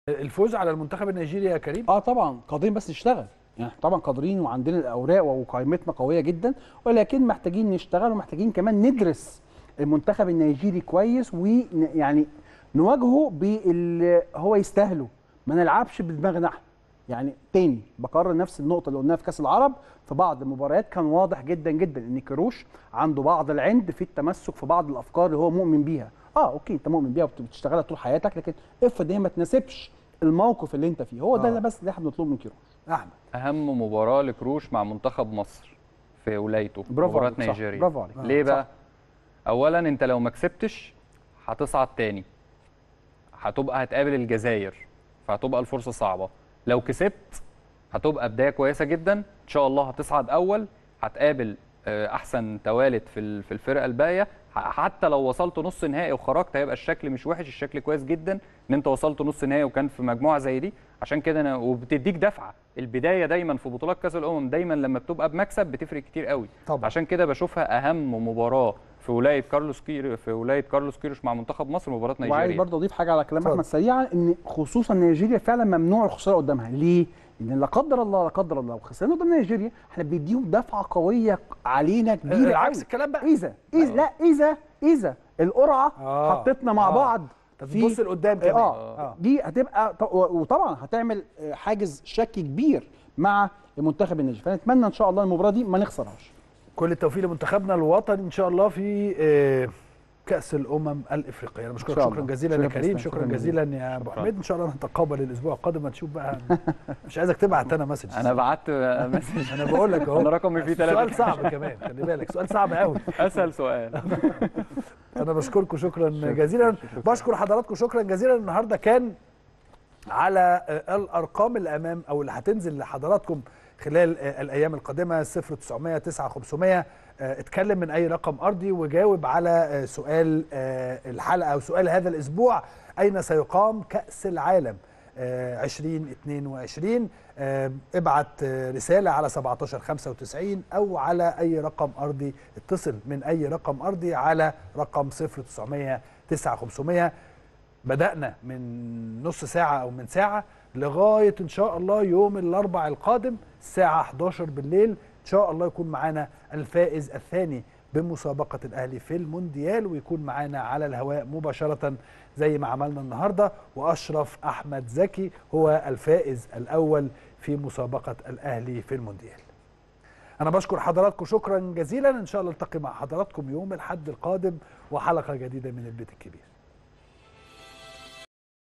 الفوز على المنتخب النيجيري يا كريم اه طبعا قادرين بس نشتغل يعني إحنا طبعا قادرين وعندنا الاوراق وقائمتنا قويه جدا ولكن محتاجين نشتغل ومحتاجين كمان ندرس المنتخب النيجيري كويس ويعني نواجهه باللي هو يستاهله ما نلعبش بدماغنا احنا يعني تاني بكرر نفس النقطه اللي قلناها في كاس العرب في بعض المباريات كان واضح جدا جدا ان كروش عنده بعض العند في التمسك في بعض الافكار اللي هو مؤمن بيها اه اوكي انت مؤمن بيها وبتشتغلها طول حياتك لكن افرض هي ما تناسبش الموقف اللي انت فيه هو ده آه. اللي بس اللي احنا بنطلبه من كيروش احمد اهم مباراه لكروش مع منتخب مصر في ولايته برافو مباراه عليك، صح، نيجيريا برافو عليك. آه، ليه صح. بقى اولا انت لو ما كسبتش هتصعد تاني هتبقى هتقابل الجزائر فهتبقى الفرصه صعبه لو كسبت هتبقى بدايه كويسه جدا ان شاء الله هتصعد اول هتقابل آه، احسن توالت في ال- في الفرقه الباقيه ح- حتى لو وصلت نص نهائي وخرجت هيبقى الشكل مش وحش الشكل كويس جدا ان انت وصلت نص نهائي وكان في مجموعه زي دي عشان كده انا وبتديك دفعه البدايه دايما في بطولات كاس الامم دايما لما بتبقى بمكسب بتفرق كتير قوي طبعا. عشان كده بشوفها اهم مباراه في ولايه كارلوس كير في ولايه كارلوس كيروش مع منتخب مصر مباراه وعايز نيجيريا برضه اضيف حاجه على كلام اتفضل. احمد سريعا ان خصوصا نيجيريا فعلا ممنوع الخساره قدامها ليه؟ لان لا قدر الله لا قدر الله لو خسرنا قدام نيجيريا احنا بيديهم دفعه قويه علينا كبيره العكس قوي. الكلام بقى اذا اذا لا اذا اذا القرعه آه. حطتنا مع آه. بعض انت بتبص لقدام كمان اه آه. دي هتبقى ط- وطبعا هتعمل آه، حاجز شك كبير مع المنتخب النيجيري فنتمنى ان شاء الله المباراه دي ما نخسرهاش كل التوفيق لمنتخبنا الوطني ان شاء الله في آه، كاس الامم الافريقيه انا بشكرك إن شاء شكرا الله. جزيلا يا شكراً كريم تسلم. شكرا شكراً جزيلا يا ابو شكراً. حميد ان شاء الله نتقابل الاسبوع القادم هنشوف بقى مش عايزك تبعت انا مسج انا بعت مسج انا بقول لك اهو انا رقمي فيه سؤال ثلاثة صعب كمان خلي بالك سؤال صعب قوي اسهل سؤال انا بشكركم شكرا جزيلا بشكر حضراتكم شكرا جزيلا النهارده كان على آه، الارقام اللي امام او اللي هتنزل لحضراتكم خلال آه، الايام القادمه 0900 9500 آه، اتكلم من اي رقم ارضي وجاوب على آه، سؤال آه، الحلقه او سؤال هذا الاسبوع اين سيقام كاس العالم آه، 2022 آه، ابعت آه، رساله على 1795 او على اي رقم ارضي اتصل من اي رقم ارضي على رقم 0900 9500 بدأنا من نص ساعة أو من ساعة لغاية إن شاء الله يوم الأربع القادم الساعة 11 بالليل إن شاء الله يكون معانا الفائز الثاني بمسابقة الأهلي في المونديال ويكون معانا على الهواء مباشرة زي ما عملنا النهاردة وأشرف أحمد زكي هو الفائز الأول في مسابقة الأهلي في المونديال أنا بشكر حضراتكم شكرا جزيلا إن شاء الله التقي مع حضراتكم يوم الحد القادم وحلقة جديدة من البيت الكبير